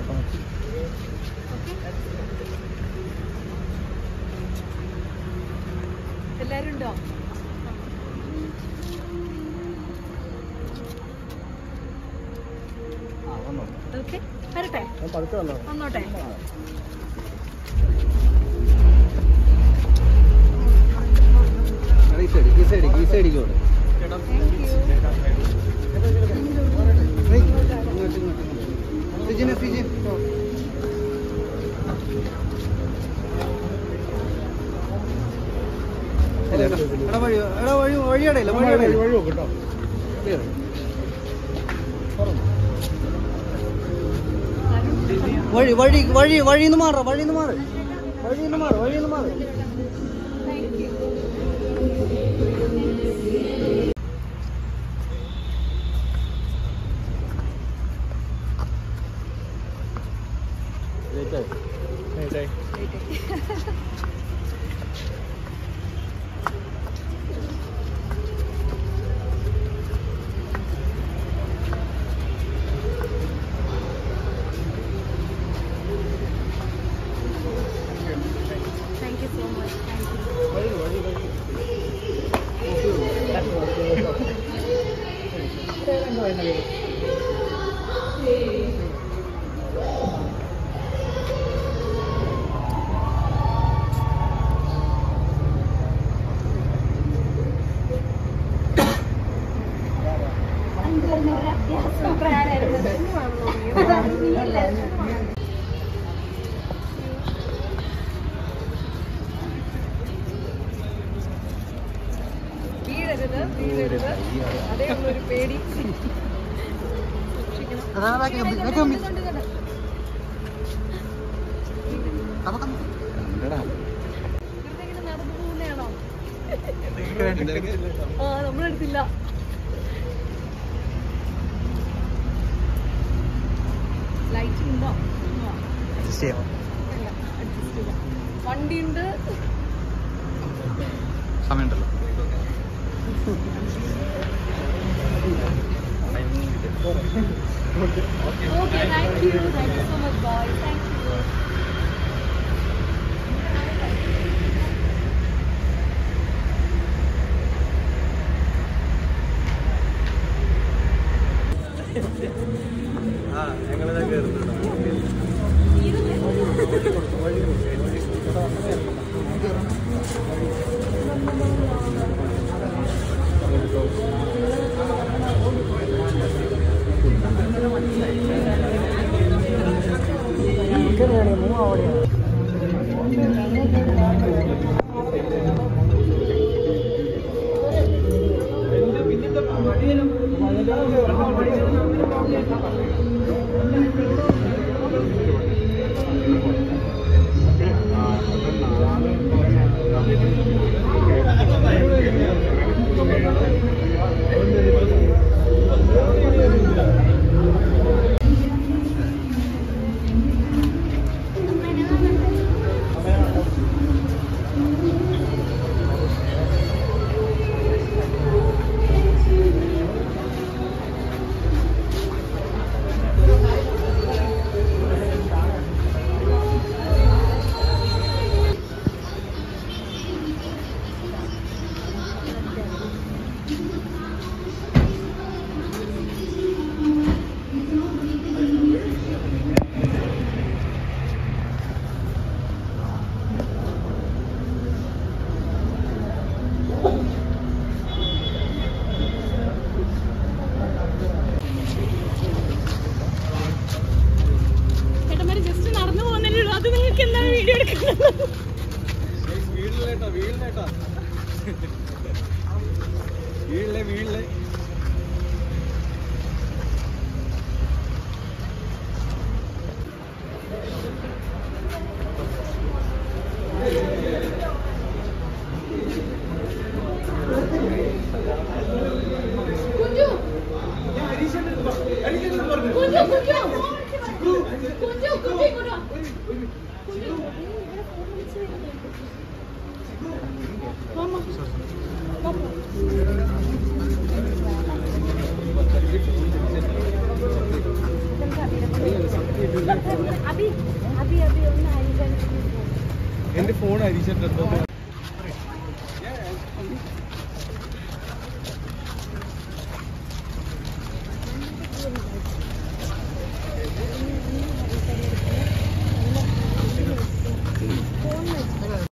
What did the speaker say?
എല്ലാരും ഉണ്ടോ ഓക്കെ വരട്ടെ വന്നോട്ടെ ഈ സൈഡ് ഈ സൈഡ് ഈ സൈഡിലേക്ക് ഓട് ഇങ്ങോട്ട് ഇങ്ങോട്ട് ഫിജിന് ഫിജിൻ എടാ വഴി എടാ വഴി വഴിയടയില്ല വഴിയടയില്ല വഴി നോക്ക് കേട്ടോ ക്ലിയർ വഴി വഴി വഴി വഴിന്ന് മാറ വഴിന്ന് മാറ് വഴിന്ന് മാറ് വഴിന്ന് മാറ് thank you so much thank you വീഴരുത് വീഴരുത് അതേ ഉള്ളൊരു പേടി സൂക്ഷിക്കണം അതാണ് ബാക്കി കമ്പി, ബാക്കി കമ്പി. വെറുതെ ഇങ്ങനെ നടന്നു പോകുന്നതാണോ ആ നമ്മളെടുത്തില്ല ലൈറ്റ് ഉണ്ടോ ഇല്ല, adjust ചെയ്യാം. വണ്ടിയുണ്ട് സമയമുണ്ടല്ലോ okay thank you thank you so much boy thank you ആ ഞങ്ങളിതാ കയറുന്നുണ്ടോ ചേട്ടന്മാര് ജസ്റ്റ് നടന്നു പോകുന്നല്ലേ ഉള്ളൂ അത് നിങ്ങൾക്ക് എന്താണ് വീഡിയോ എടുക്കുന്നത് വീടിലേട്ടാ വീടിലേട്ടാ വീടിലെ വീടിലെ കുഞ്ചു കുഞ്ചു കുഞ്ചു കുഞ്ചു കുഞ്ചു ഇങ്ങോട്ട് വാ. കുഞ്ചു, ഇവിടെ phone വിളിച്ച് വരുന്നുണ്ട്. വാ, വാ. വാ, പോ. ഇതെന്താ അറിയില്ല. അബി അബി അബി ഒന്ന് അരിക്കാൻ എന്റെ ഫോൺ അരിച്ചിട്ടുണ്ടോ